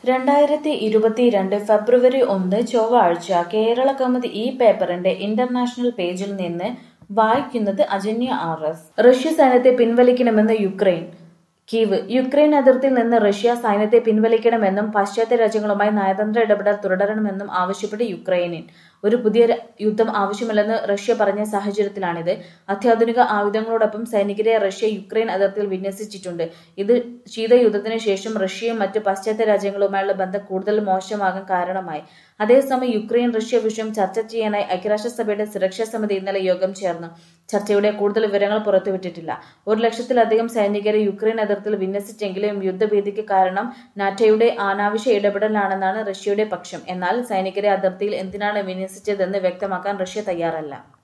രണ്ടായിരത്തി ഇരുപത്തിരണ്ട് ഫെബ്രുവരി ഒന്ന് ചൊവ്വാഴ്ച കേരള കൗമുദി ഈ പേപ്പറിന്റെ ഇന്റർനാഷണൽ പേജിൽ നിന്ന് വായിക്കുന്നത് അജന്യ ആർ എസ് റഷ്യ സൈന്യത്തെ പിൻവലിക്കണമെന്ന് യുക്രൈൻ കീവ് യുക്രൈൻ അതിർത്തിയിൽ നിന്ന് റഷ്യ സൈന്യത്തെ പിൻവലിക്കണമെന്നും പാശ്ചാത്യ രാജ്യങ്ങളുമായി നയതന്ത്ര ഇടപെടൽ തുടരണമെന്നും ആവശ്യപ്പെട്ട് യുക്രൈനിൽ ഒരു പുതിയ ര- യുദ്ധം ആവശ്യമില്ലെന്ന് റഷ്യ പറഞ്ഞ സാഹചര്യത്തിലാണിത് അത്യാധുനിക ആയുധങ്ങളോടൊപ്പം സൈനികരെ റഷ്യ യുക്രൈൻ അതിർത്തിയിൽ വിന്യസിച്ചിട്ടുണ്ട് ഇത് ശീതയുദ്ധത്തിന് ശേഷം റഷ്യയും മറ്റ് പാശ്ചാത്യ രാജ്യങ്ങളുമായുള്ള ബന്ധം കൂടുതൽ മോശമാകാൻ കാരണമായി അതേസമയം യുക്രൈൻ റഷ്യ വിഷയം ചർച്ച ചെയ്യാനായി ഐക്യരാഷ്ട്രസഭയുടെ സുരക്ഷാ സമിതി ഇന്നലെ യോഗം ചേർന്നു ചർച്ചയുടെ കൂടുതൽ വിവരങ്ങൾ പുറത്തുവിട്ടിട്ടില്ല ഒരു ലക്ഷത്തിലധികം സൈനികരെ യുക്രൈൻ അതിർത്തിയിൽ വിന്യസിച്ചെങ്കിലും യുദ്ധഭീതിക്ക് കാരണം നാറ്റോയുടെ അനാവശ്യ ഇടപെടലാണെന്നാണ് റഷ്യയുടെ പക്ഷം എന്നാൽ സൈനികരെ അതിർത്തിയിൽ എന്തിനാണ് വിന്യസിച്ചതെന്ന് വ്യക്തമാക്കാൻ റഷ്യ തയ്യാറല്ല